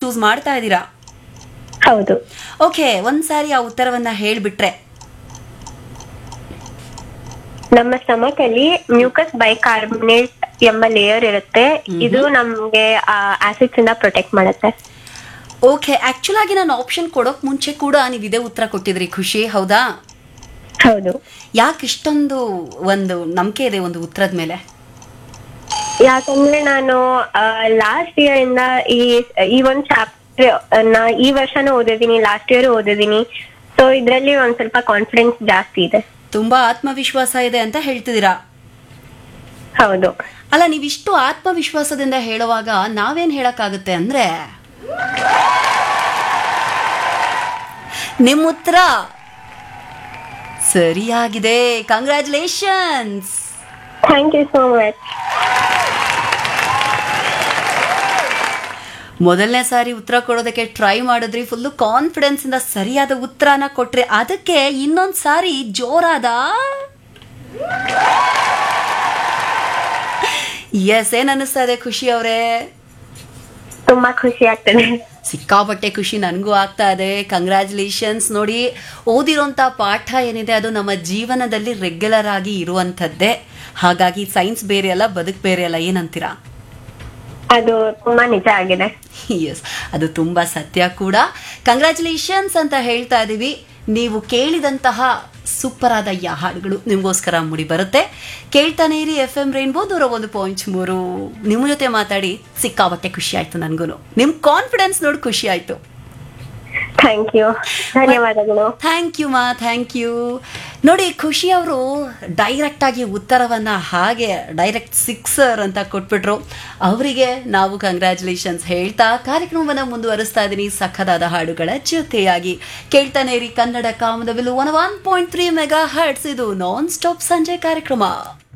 choose ಮಾಡ್ತಾ ಇದ್ದೀರಾ ಹೌದು ಓಕೆ ಒಂದ್ಸಾರಿ ಆ ಉತ್ತರವನ್ನ ಹೇಳ್ಬಿಟ್ರೆ ನಮ್ಮ ಸ್ಟಮಕ್ ಅಲ್ಲಿ ಮ್ಯೂಕಸ್ ಬೈಕಾರ್ಬನೇಟ್ ಎಂಬ ಲೇಯರ್ ಇರುತ್ತೆ ಇದು ನಮ್ಗೆ ಆಸಿಡ್ಸ್ ಇಂದ ಪ್ರೊಟೆಕ್ಟ್ ಮಾಡುತ್ತೆ ಓಕೆ ಆಕ್ಚುಲ್ ಆಗಿ ನಾನು ಆಪ್ಷನ್ ಕೊಡೋಕ್ ಮುಂಚೆ ಕೂಡ ನೀವು ಇದೇ ಉತ್ತರ ಕೊಟ್ಟಿದ್ರಿ ಖುಷಿ ಹೌದಾ ಹೌದು ಯಾಕೆ ಇಷ್ಟೊಂದು ಒಂದು ನಂಬಿಕೆ ಇದೆ ಒಂದು ಉತ್ತರದ ಮೇಲೆ ಯಾಕಂದ್ರೆ ನಾನು ಲಾಸ್ಟ್ ಇಯರ್ ಇಂದ ಈ ಈ ಒಂದ್ ಚಾಪ್ಟರ್ ನಾ ಈ ವರ್ಷನೂ ಓದಿದೀನಿ ಲಾಸ್ಟ್ ಇಯರ್ ಓದಿದೀನಿ ಸೊ ಇದ್ರಲ್ಲಿ ಒಂದ್ ಸ್ವಲ್ಪ ಕಾನ್ಫಿಡೆನ್ಸ್ ಜಾಸ್ತಿ ಇದೆ ತುಂಬಾ ಆತ್ಮವಿಶ್ವಾಸ ಇದೆ ಅಂತ ಹೇಳ್ತಿದ್ದೀರಾ ಹೌದು ಅಲ್ಲ ನೀವಿಷ್ಟು ಆತ್ಮವಿಶ್ವಾಸದಿಂದ ಹೇಳುವಾಗ ನಾವೇನ್ ಹೇಳಕ್ಕಾಗುತ್ತೆ ಅಂದ್ರೆ ನಿಮ್ಮ ಉತ್ತರ ಸರಿಯಾಗಿದೆ congratulations thank you so much ಮೊದಲನೇ ಸಾರಿ ಉತ್ತರ ಕೊಡೋದಕ್ಕೆ ಟ್ರೈ ಮಾಡಿದ್ರಿ ಫುಲ್ಲು ಕಾನ್ಫಿಡೆನ್ಸ್ ಇಂದ ಸರಿಯಾದ ಉತ್ತರನ ಕೊಟ್ರಿ ಅದಕ್ಕೆ ಇನ್ನೊಂದ್ ಸಾರಿ ಜೋರಾದ ಎಸ್ ಏನ್ ಅನ್ನಿಸ್ತಾ ಇದೆ ಖುಷಿ ಅವರೇ ತುಂಬಾ ಖುಷಿ ಆಗ್ತದೆ ಸಿಕ್ಕಾಪಟ್ಟೆ ಖುಷಿ ನನಗೂ ಆಗ್ತಾ ಇದೆ ಕಂಗ್ರ್ಯಾಚುಲೇಷನ್ಸ್ ನೋಡಿ ಓದಿರೋಂಥ ಪಾಠ ಏನಿದೆ ಅದು ನಮ್ಮ ಜೀವನದಲ್ಲಿ ರೆಗ್ಯುಲರ್ ಆಗಿ ಇರುವಂಥದ್ದೇ ಹಾಗಾಗಿ ಸೈನ್ಸ್ ಬೇರೆ ಅಲ್ಲ ಬದುಕು ಬೇರೆ ಅಲ್ಲ ಏನಂತೀರಾ ಅದು ತುಂಬಾ ನಿಜ ಆಗಿದೆ ಎಸ್ ಅದು ತುಂಬ ಸತ್ಯ ಕೂಡ ಕಂಗ್ರ್ಯಾಚುಲೇಷನ್ಸ್ ಅಂತ ಹೇಳ್ತಾ ಇದ್ದೀವಿ ನೀವು ಕೇಳಿದಂತಹ ಸೂಪರ್ ಆದ ಯಾ ಹಾಡುಗಳು ನಿಮಗೋಸ್ಕರ ಮುಡಿ ಬರುತ್ತೆ ಕೇಳ್ತಾನೆ ಇರಿ ಎಫ್ ಎಂ ರೈನ್ಬೋ ನೂರ ಒಂದು ಪಾಯಿಂಟ್ ಮೂರು ನಿಮ್ಮ ಜೊತೆ ಮಾತಾಡಿ ಸಿಕ್ಕಾಪಟ್ಟೆ ಖುಷಿ ಆಯ್ತು ನನಗೂ ನಿಮ್ಮ ಕಾನ್ಫಿಡೆನ್ಸ್ ನೋಡಿ ಖುಷಿ ಆಯ್ತು ಥ್ಯಾಂಕ್ ಯು ಧನ್ಯವಾದಗಳು ಥ್ಯಾಂಕ್ ಯು ಮಾ ಥ್ಯಾಂಕ್ ಯು ನೋಡಿ ಖುಷಿ ಅವರು ಡೈರೆಕ್ಟ್ ಆಗಿ ಉತ್ತರವನ್ನ ಹಾಗೆ ಡೈರೆಕ್ಟ್ ಸಿಕ್ಸರ್ ಅಂತ ಕೊಟ್ಬಿಟ್ರು ಅವರಿಗೆ ನಾವು ಕಂಗ್ರ್ಯಾಚುಲೇಷನ್ಸ್ ಹೇಳ್ತಾ ಕಾರ್ಯಕ್ರಮವನ್ನು ಮುಂದುವರಿಸ್ತಾ ಇದ್ದೀನಿ ಸಖದಾದ ಹಾಡುಗಳ ಜೊತೆಯಾಗಿ ಕೇಳ್ತಾನೆ ಇರಿ ಕನ್ನಡ ಕಾಮದವಿಲು one one point three megahertz ಇದು ನಾನ್ ಸ್ಟಾಪ್ ಸಂಜೆ ಕಾರ್ಯಕ್ರಮ